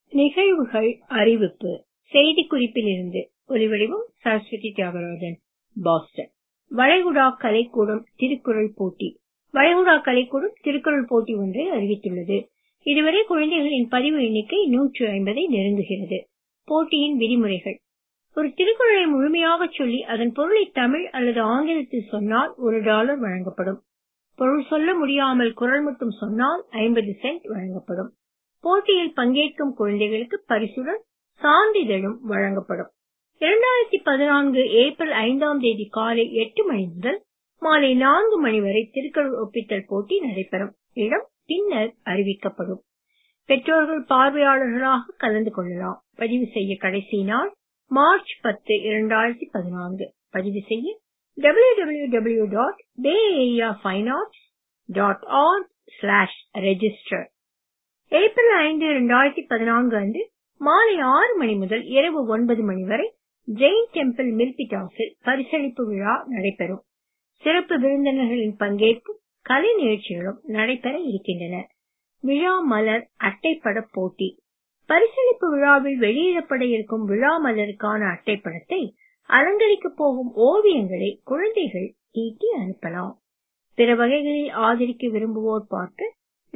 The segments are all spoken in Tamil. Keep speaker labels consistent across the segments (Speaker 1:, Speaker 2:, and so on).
Speaker 1: நிகழ்வுகள் அறிவிப்பு செய்திக்குறிப்பிலிருந்து ஒலிவடிவம் சரஸ்வதி தியாகராஜன் பாஸ்டன் வளைகுடா கலைக்கூடம் திருக்குறள் போட்டி வளைகுடா கலைக்கூடம் திருக்குறள் போட்டி ஒன்றை அறிவித்துள்ளது இதுவரை குழந்தைகளின் பதிவு எண்ணிக்கை நூற்று ஐம்பதை நெருங்குகிறது போட்டியின் விதிமுறைகள் ஒரு திருக்குறளை முழுமையாக சொல்லி அதன் பொருளை தமிழ் அல்லது ஆங்கிலத்தில் சொன்னால் ஒரு டாலர் வழங்கப்படும் பொருள் சொல்ல முடியாமல் குரல் மட்டும் சொன்னால் ஐம்பது சென்ட் வழங்கப்படும் போட்டியில் பங்கேற்கும் குழந்தைகளுக்கு பரிசுடன் சான்றிதழும் வழங்கப்படும் 2014 ஏப்ரல் ஐந்தாம் தேதி காலை எட்டு மணி முதல் மாலை நான்கு மணி வரை திருக்குறள் ஒப்பித்தல் போட்டி நடைபெறும் இடம் பின்னர் அறிவிக்கப்படும் பெற்றோர்கள் பார்வையாளர்களாக கலந்து கொள்ளலாம் பதிவு செய்ய கடைசி நாள் மார்ச் பத்து 2014 பதிவு செய்ய www.bayareafinearts.org/register ஏப்ரல் ஐந்து 2014 அன்று மாலை ஆறு மணி முதல் இரவு ஒன்பது மணி வரை ஜெயின் டெம்பிள் மில்பிடாஸில் பரிசளிப்பு விழா நடைபெறும் சிறப்பு விருந்தினர்களின் பங்கேற்பும் கலை நிகழ்ச்சிகளும் நடைபெற இருக்கின்றன விழா மலர் அட்டைப்பட போட்டி பரிசளிப்பு விழாவில் வெளியிடப்பட இருக்கும் விழா மலருக்கான அட்டைப்படத்தை அலங்கரிக்க போகும் ஓவியங்களை குழந்தைகள் தீட்டி அனுப்பலாம் பிற வகைகளில் ஆதரிக்க விரும்புவோர் பார்க்க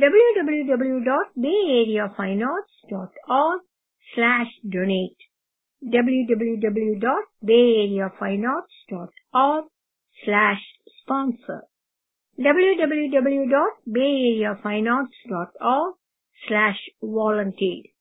Speaker 1: www.bayareafinearts.org/donate www.bayareafinearts.org/sponsor www.bayareafinearts.org/volunteer